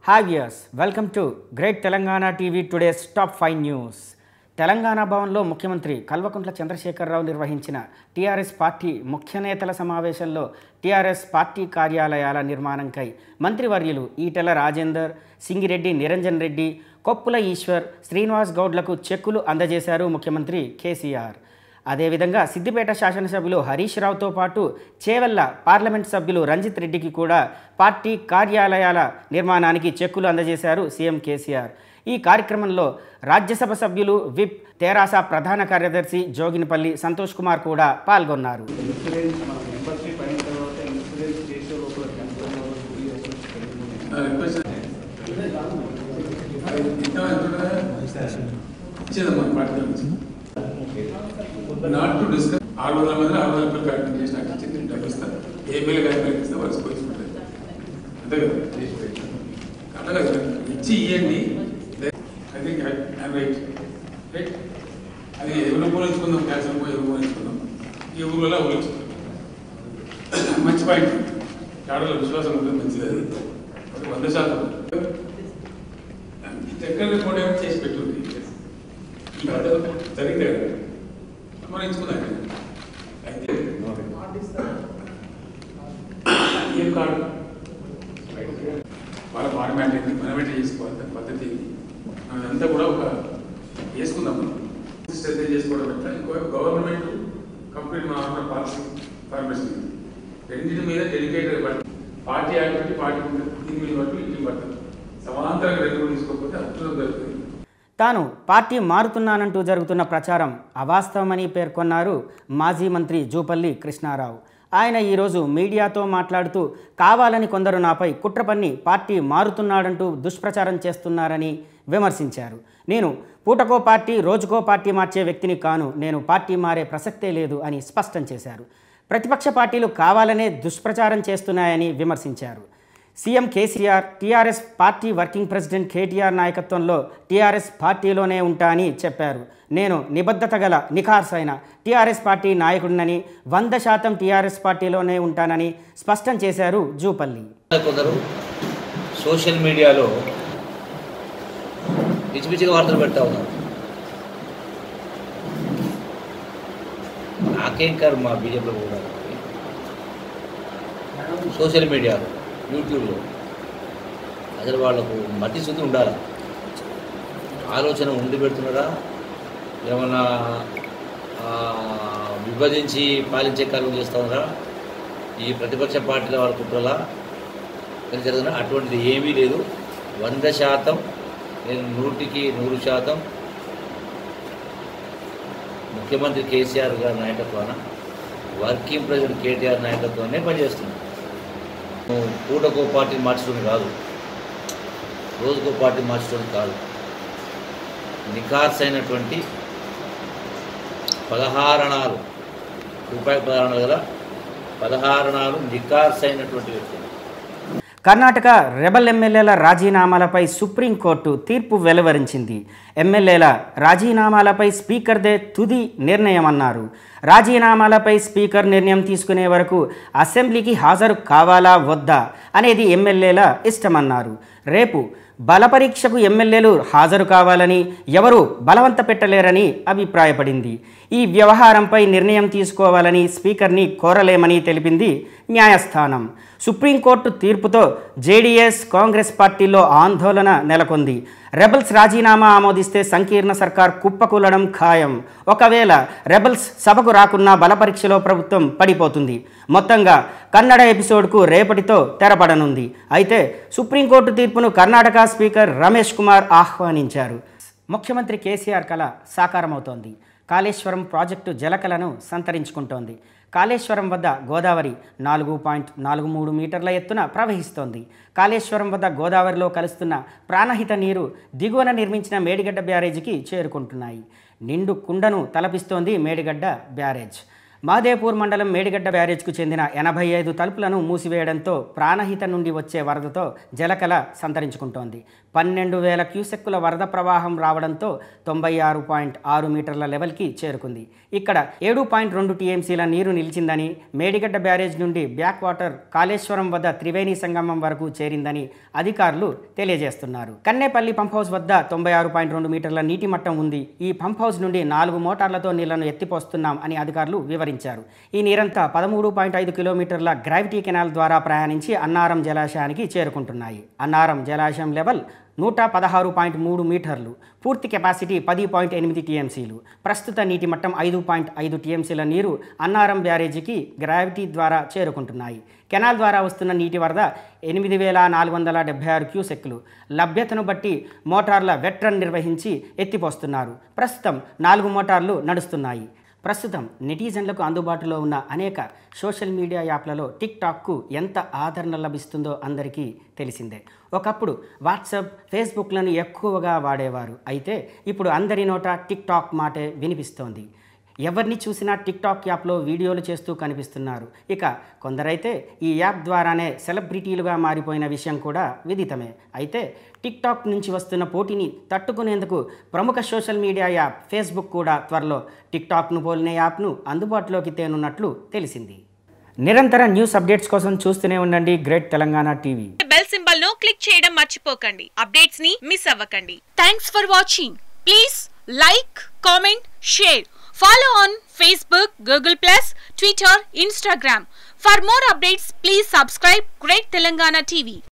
hi viewers welcome to great Telangana TV today's top five news Telangana భవన్లో ముఖ్యమంత్రి కల్వకుంట్ల చంద్రశేఖరరావు నిర్వహించిన TRS party ముఖ్య నేతల సమావేశంలో టీఆర్ఎస్ పార్టీ కార్యాలయాల నిర్మాణంకై మంత్రివర్యులు ఈటెల రాజేందర్ సింగిరెడ్డి నిరంజన్ రెడ్డి కొప్పుల ఈశ్వర్ శ్రీనివాస్ గౌడ్లకు చెక్కులు అందజేశారు ముఖ్యమంత్రి కేసీఆర్ అదేవిధంగా సిద్దిపేట శాసనసభ్యులు హరీష్ రావుతో పాటు చేవెళ్ల పార్లమెంట్ సభ్యులు రంజిత్ రెడ్డికి కూడా పార్టీ కార్యాలయాల నిర్మాణానికి చెక్కులు అందజేశారు సీఎం కేసీఆర్ ఈ కార్యక్రమంలో రాజ్యసభ సభ్యులు విప్ తెరాస ప్రధాన కార్యదర్శి జోగినిపల్లి సంతోష్ కుమార్ కూడా పాల్గొన్నారు ఇన్సూరెన్స్ మన మెంబర్షిప్ అయిన తర్వాత ఇన్సూరెన్స్ చేసే లోపల ఇచ్చేదమ్మా పార్టీ నుంచి నాట్ టు డిస్కస్ ఆరు వందల మంది ఆరు వందల రూపాయలు ప్యాకింగ్ చేసి నాకు ఇచ్చింది డబ్బులు ఇస్తాను ఏ మేలు కానీ ఇస్తే వాళ్ళు పోయించుకుంటారు అంతే కదా చేసి పెట్టి అట్లా కదా ఇచ్చి ఇవ్వండి I think I right right అది ఎవరు పోలించుకుందాం క్యాన్సర్ పోయి ఎవరు పోలించుకుందాం ఈ ఊళ్ళో పోలించుకుందాం మంచి పాయింట్ ఆడలో విశ్వాసం ఉంటుంది మంచిది అది అది వంద శాతం చక్కెర రిపోర్ట్ ఏమైనా చేసి పెట్టుంది జరిగితే కదా మనం ఎంచుకుందాం అయితే ఏం కాదు వాళ్ళ ఫార్మాట్ ఏంటి మనం ఏంటి చేసుకోవాలి దాని పద్ధతి ఏంటి అదంతా కూడా ఒక వేసుకుందాం మనం శ్రద్ధ చేసుకోవడం ఎట్లా ఇంకో గవర్నమెంట్ కంప్లీట్ మన ఆంధ్ర పాలసీ ఫార్మేషన్ రెండింటి మీద డెడికేటెడ్ పడుతుంది పార్టీ యాక్టివిటీ పార్టీ ఉంటుంది దీని మీద పట్టు ఇంటికి పడుతుంది సమాంతరంగా రెండు తీసుకోకపోతే అద్భుతం జరుగుతుంది తాను పార్టీ మారుతున్నానంటూ జరుగుతున్న ప్రచారం అవాస్తవమని పేర్కొన్నారు మాజీ మంత్రి జూపల్లి కృష్ణారావు ఆయన ఈరోజు మీడియాతో మాట్లాడుతూ కావాలని కొందరు నాపై కుట్ర పన్ని పార్టీ మారుతున్నాడంటూ దుష్ప్రచారం చేస్తున్నారని విమర్శించారు నేను పూటకో పార్టీ రోజుకో పార్టీ మార్చే వ్యక్తిని కాను నేను పార్టీ మారే ప్రసక్తే లేదు అని స్పష్టం చేశారు ప్రతిపక్ష పార్టీలు కావాలనే దుష్ప్రచారం చేస్తున్నాయని విమర్శించారు CM KCR TRS party working president KTR నాయకత్వంలో టీఆర్ఎస్ పార్టీలోనే ఉంటా అని చెప్పారు నేను నిబద్ధత గల నిఖార్సైన టీఆర్ఎస్ పార్టీ నాయకుడినని వంద శాతం టీఆర్ఎస్ పార్టీలోనే ఉంటానని స్పష్టం చేశారు జూపల్లి కొందరు సోషల్ మీడియాలో పిచ్చి పిచ్చిగా వార్తలు పెడతా ఉన్నారు నాకేం కారు మా బీజేపీలో కూడా సోషల్ మీడియాలో యూట్యూబ్లో అసలు వాళ్ళకు మట్టి శుద్ధి ఉండాలి ఆలోచన ఉండి పెడుతున్నారా ఏమన్నా ఆ, విభజించి పాలించే కార్యం చేస్తూ ఉన్నారా ఈ ప్రతిపక్ష పార్టీల వాళ్ళ కుట్రలా కానీ జరుగుతున్న అటువంటిది ఏమీ లేదు వంద శాతం నేను నూటికి నూరు శాతం ముఖ్యమంత్రి కేసీఆర్ గారి నాయకత్వాన వర్కింగ్ ప్రెసిడెంట్ కేటీఆర్ నాయకత్వాన్ని పనిచేస్తున్నాను పూటకో పార్టీ మార్చడం కాదు రోజుకో పార్టీ మార్చడం కాదు నిఖార్స్ అయినటువంటి పదహారణాలు రూపాయి పదహారణాలు గల పదహారణాలు నిఖార్స్ అయినటువంటి వ్యక్తులు కర్ణాటక రెబల్ ఎమ్మెల్యేల రాజీనామాలపై సుప్రీంకోర్టు తీర్పు వెలువరించింది ఎమ్మెల్యేల రాజీనామాలపై స్పీకర్దే తుది నిర్ణయమన్నారు రాజీనామాలపై స్పీకర్ నిర్ణయం తీసుకునే వరకు అసెంబ్లీకి హాజరు కావాలా వద్దా అనేది ఎమ్మెల్యేల ఇష్టమన్నారు రేపు బలపరీక్షకు ఎమ్మెల్యేలు హాజరు కావాలని ఎవరూ బలవంత పెట్టలేరని అభిప్రాయపడింది ఈ వ్యవహారంపై నిర్ణయం తీసుకోవాలని స్పీకర్ని కోరలేమని తెలిపింది న్యాయస్థానం సుప్రీంకోర్టు తీర్పుతో జేడీఎస్ కాంగ్రెస్ పార్టీలో ఆందోళన నెలకొంది రెబల్స్ రాజీనామా ఆమోదిస్తే సంకీర్ణ సర్కార్ కుప్పకూలడం ఖాయం ఒకవేళ రెబల్స్ సభకు రాకున్నా బలపరీక్షలో ప్రభుత్వం పడిపోతుంది మొత్తంగా కన్నడ ఎపిసోడ్కు రేపటితో తెరపడనుంది అయితే సుప్రీంకోర్టు తీర్పును కర్ణాటక స్పీకర్ రమేష్ కుమార్ ఆహ్వానించారు ముఖ్యమంత్రి కేసీఆర్ కళ సాకారమవుతోంది కాళేశ్వరం ప్రాజెక్టు జలకలను సంతరించుకుంటోంది కాళేశ్వరం వద్ద గోదావరి నాలుగు పాయింట్ నాలుగు మూడు మీటర్ల ఎత్తున ప్రవహిస్తోంది కాళేశ్వరం వద్ద గోదావరిలో కలుస్తున్న ప్రాణహిత నీరు దిగువన నిర్మించిన మేడిగడ్డ బ్యారేజీకి చేరుకుంటున్నాయి నిండు కుండను తలపిస్తోంది మేడిగడ్డ బ్యారేజ్ మాదేపూర్ మండలం మేడిగడ్డ బ్యారేజ్కు చెందిన ఎనభై ఐదు తలుపులను మూసివేయడంతో ప్రాణహిత నుండి వచ్చే వరదతో జలకళ సంతరించుకుంటోంది పన్నెండు వేల క్యూసెక్కుల వరద ప్రవాహం రావడంతో తొంభై ఆరు పాయింట్ ఆరు మీటర్ల లెవెల్కి చేరుకుంది ఇక్కడ ఏడు పాయింట్ రెండు టీఎంసీల నీరు నిలిచిందని మేడిగడ్డ బ్యారేజ్ నుండి బ్యాక్ వాటర్ కాళేశ్వరం వద్ద త్రివేణి సంగమం వరకు చేరిందని అధికారులు తెలియజేస్తున్నారు కన్నేపల్లి పంప్ హౌస్ వద్ద తొంభై ఆరు పాయింట్ రెండు మీటర్ల నీటి మట్టం ఉంది ఈ పంప్ హౌస్ నుండి నాలుగు మోటార్లతో నీళ్లను ఎత్తిపోస్తున్నాం అని అధికారులు వివరించారు ఈ నీరంతా పదమూడు పాయింట్ ఐదు కిలోమీటర్ల గ్రావిటీ కెనాల్ ద్వారా ప్రయాణించి అన్నారం జలాశయానికి చేరుకుంటున్నాయి అన్నారం జలాశయం లెవెల్ నూట పదహారు పాయింట్ మూడు మీటర్లు పూర్తి కెపాసిటీ పది పాయింట్ ఎనిమిది టీఎంసీలు ప్రస్తుత నీటి మట్టం ఐదు పాయింట్ ఐదు టీఎంసీల నీరు అన్నారం బ్యారేజీకి గ్రావిటీ ద్వారా చేరుకుంటున్నాయి కెనాల్ ద్వారా వస్తున్న నీటి వరద ఎనిమిది వేల నాలుగు వందల డెబ్బై ఆరు క్యూసెక్లు లభ్యతను బట్టి మోటార్ల వెట్రన్ నిర్వహించి ఎత్తిపోస్తున్నారు ప్రస్తుతం నాలుగు మోటార్లు నడుస్తున్నాయి ప్రస్తుతం నెటిజన్లకు అందుబాటులో ఉన్న అనేక సోషల్ మీడియా యాప్లలో టిక్ టాక్కు ఎంత ఆదరణ లభిస్తుందో అందరికీ తెలిసిందే ఒకప్పుడు వాట్సాప్ ఫేస్బుక్లను ఎక్కువగా వాడేవారు అయితే ఇప్పుడు అందరి నోట టిక్ టాక్ మాటే వినిపిస్తోంది ఎవరిని చూసినా టిక్ టాక్ యాప్లో వీడియోలు చేస్తూ కనిపిస్తున్నారు ఇక కొందరైతే ఈ యాప్ ద్వారానే సెలబ్రిటీలుగా మారిపోయిన విషయం కూడా విదితమే అయితే టిక్ టాక్ నుంచి వస్తున్న పోటీని తట్టుకునేందుకు ప్రముఖ సోషల్ మీడియా యాప్ ఫేస్బుక్ కూడా త్వరలో టిక్ టాక్ను పోలిన యాప్ను అందుబాటులోకి తేనున్నట్లు తెలిసింది నిరంతర న్యూస్ అప్డేట్స్ కోసం చూస్తూనే ఉండండి great Telangana TV bell symbol ను క్లిక్ చేయడం మర్చిపోకండి అప్డేట్స్ ని మిస్ అవ్వకండి thanks for watching please like comment share follow on Facebook Google plus Twitter Instagram for more updates please subscribe great Telangana TV